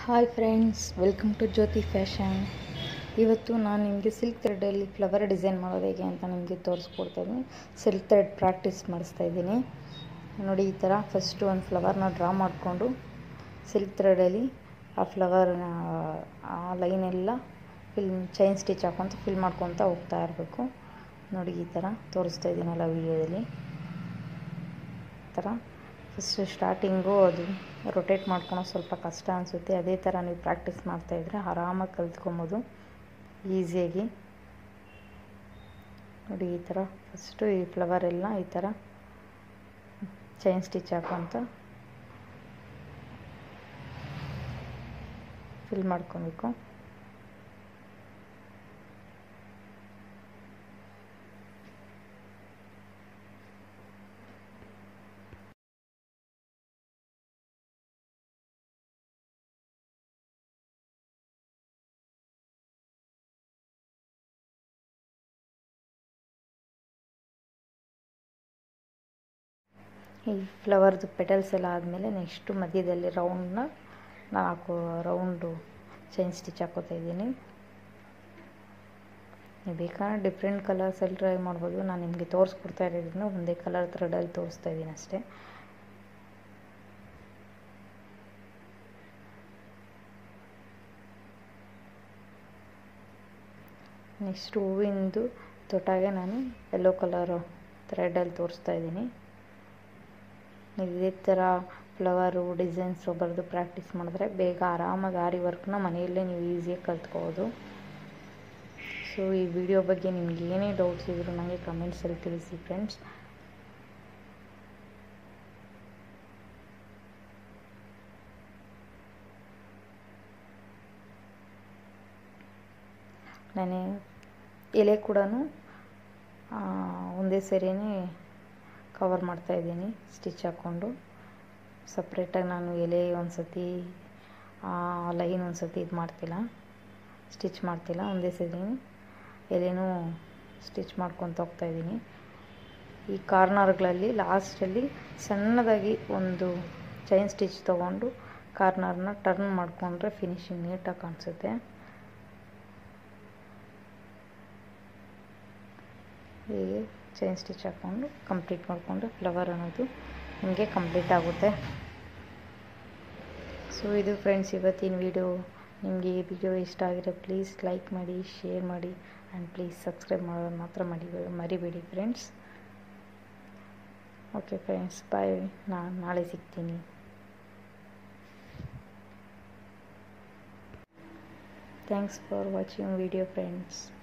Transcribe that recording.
hi friends welcome to Jyothi fashion ಇವತ್ತು ನಾನು ನಿಮಗೆ ಸಿಲ್ಕ್ ಥ್ರೆಡಲ್ಲಿ ಫ್ಲವರ್ ಡಿಸೈನ್ ಮಾಡೋದು ಹೇಗೆ ಅಂತ ನಿಮಗೆ ತೋರಿಸ್ಕೊಡ್ತಾ ಇದ್ದೀನಿ ಸಿಲ್ಕ್ ಥ್ರೆಡ್ ಪ್ರಾಕ್ಟೀಸ್ ಮಾಡಿಸ್ತಾ ಇದ್ದೀನಿ ನೋಡಿ ಈ ಥರ ಫಸ್ಟು ಒಂದು ಫ್ಲವರ್ನ ಡ್ರಾ ಮಾಡಿಕೊಂಡು ಸಿಲ್ಕ್ ಥ್ರೆಡಲ್ಲಿ ಆ ಫ್ಲವರ್ನ ಆ ಲೈನೆಲ್ಲ ಫಿಲ್ ಚೈನ್ ಸ್ಟಿಚ್ ಹಾಕ್ಕೊತ ಫಿಲ್ ಮಾಡ್ಕೊತ ಹೋಗ್ತಾ ಇರಬೇಕು ನೋಡಿ ಈ ಥರ ತೋರಿಸ್ತಾ ಇದ್ದೀನಲ್ಲ ವೀಡಿಯೋದಲ್ಲಿ ಈ ಥರ ಫಸ್ಟು ಸ್ಟಾರ್ಟಿಂಗು ಅದು ರೊಟೇಟ್ ಮಾಡ್ಕೊಳೋದು ಸ್ವಲ್ಪ ಕಷ್ಟ ಅನಿಸುತ್ತೆ ಅದೇ ಥರ ನೀವು ಪ್ರಾಕ್ಟೀಸ್ ಮಾಡ್ತಾಯಿದ್ರೆ ಆರಾಮಾಗಿ ಕಲ್ತ್ಕೊಬೋದು ಈಸಿಯಾಗಿ ನೋಡಿ ಈ ಥರ ಫಸ್ಟು ಈ ಫ್ಲವರ್ ಎಲ್ಲ ಈ ಥರ ಚೈನ್ ಸ್ಟಿಚ್ ಹಾಕೋಂತ ಫಿಲ್ ಮಾಡ್ಕೊಬೇಕು ಈ ಫ್ಲವರ್ದು ಪೆಟಲ್ಸ್ ಎಲ್ಲ ಆದಮೇಲೆ ನೆಕ್ಸ್ಟು ಮಧ್ಯದಲ್ಲಿ ರೌಂಡ್ನ ನಾಲ್ಕು ರೌಂಡು ಚೈನ್ ಸ್ಟಿಚ್ ಹಾಕೋತಾ ಇದ್ದೀನಿ ನೀವು ಬೇಕಾದ್ರೆ ಡಿಫ್ರೆಂಟ್ ಕಲರ್ಸಲ್ಲಿ ಟ್ರೈ ಮಾಡ್ಬೋದು ನಾನು ನಿಮಗೆ ತೋರಿಸ್ಕೊಡ್ತಾ ಇರೋದನ್ನ ಒಂದೇ ಕಲರ್ ಥ್ರೆಡಲ್ಲಿ ತೋರಿಸ್ತಾ ಇದ್ದೀನಿ ಅಷ್ಟೇ ನೆಕ್ಸ್ಟ್ ಹೂವಿಂದು ತೊಟಾಗೆ ನಾನು ಯೆಲ್ಲೋ ಕಲರು ಥ್ರೆಡಲ್ಲಿ ತೋರಿಸ್ತಾ ಇದ್ದೀನಿ ನೀವು ಇದೇ ಥರ ಫ್ಲವರು ಡಿಸೈನ್ಸು ಬರೆದು ಪ್ರಾಕ್ಟೀಸ್ ಮಾಡಿದ್ರೆ ಬೇಗ ಆರಾಮಾಗಿ ಆರಿ ವರ್ಕ್ನ ಮನೆಯಲ್ಲೇ ನೀವು ಈಸಿಯಾಗಿ ಕಲ್ತ್ಕೋಬೋದು ಸೊ ಈ ವಿಡಿಯೋ ಬಗ್ಗೆ ನಿಮ್ಗೆ ಏನೇ ಡೌಟ್ಸ್ ಇದ್ದರೂ ನನಗೆ ಕಮೆಂಟ್ಸಲ್ಲಿ ತಿಳಿಸಿ ಫ್ರೆಂಡ್ಸ್ ನಾನು ಎಲೆ ಕೂಡ ಒಂದೇ ಸರಿಯೇ ಕವರ್ ಮಾಡ್ತಾಯಿದ್ದೀನಿ ಸ್ಟಿಚ್ ಹಾಕ್ಕೊಂಡು ಸಪ್ರೇಟಾಗಿ ನಾನು ಎಲೆ ಒಂದು ಸತಿ ಲೈನ್ ಒಂದು ಸತಿ ಇದು ಮಾಡ್ತಿಲ್ಲ ಸ್ಟಿಚ್ ಮಾಡ್ತಿಲ್ಲ ಒಂದೇ ಸರಿ ಎಲೆನೂ ಸ್ಟಿಚ್ ಮಾಡ್ಕೊತ ಹೋಗ್ತಾಯಿದ್ದೀನಿ ಈ ಕಾರ್ನರ್ಗಳಲ್ಲಿ ಲಾಸ್ಟಲ್ಲಿ ಸಣ್ಣದಾಗಿ ಒಂದು ಚೈನ್ ಸ್ಟಿಚ್ ತೊಗೊಂಡು ಕಾರ್ನರ್ನ ಟರ್ನ್ ಮಾಡಿಕೊಂಡ್ರೆ ಫಿನಿಶಿಂಗ್ ನೀಟಾಗಿ ಕಾಣಿಸುತ್ತೆ ಹೀಗೆ ಚೈನ್ ಸ್ಟಿಚ್ ಹಾಕ್ಕೊಂಡು ಕಂಪ್ಲೀಟ್ ಮಾಡಿಕೊಂಡ್ರೆ ಫ್ಲವರ್ ಅನ್ನೋದು ನಿಮಗೆ ಕಂಪ್ಲೀಟ್ ಆಗುತ್ತೆ ಸೊ ಇದು ಫ್ರೆಂಡ್ಸ್ ಇವತ್ತಿನ ವಿಡಿಯೋ ನಿಮಗೆ ಈ ವಿಡಿಯೋ ಇಷ್ಟ ಆಗಿರೋ ಪ್ಲೀಸ್ ಲೈಕ್ ಮಾಡಿ ಶೇರ್ ಮಾಡಿ ಆ್ಯಂಡ್ ಪ್ಲೀಸ್ ಸಬ್ಸ್ಕ್ರೈಬ್ ಮಾಡೋದು ಮಾತ್ರ ಮಾಡಿ ಮರಿಬೇಡಿ ಫ್ರೆಂಡ್ಸ್ ಓಕೆ ಫ್ರೆಂಡ್ಸ್ ಬಾಯ್ ನಾನು ನಾಳೆ ಸಿಗ್ತೀನಿ thanks for watching video friends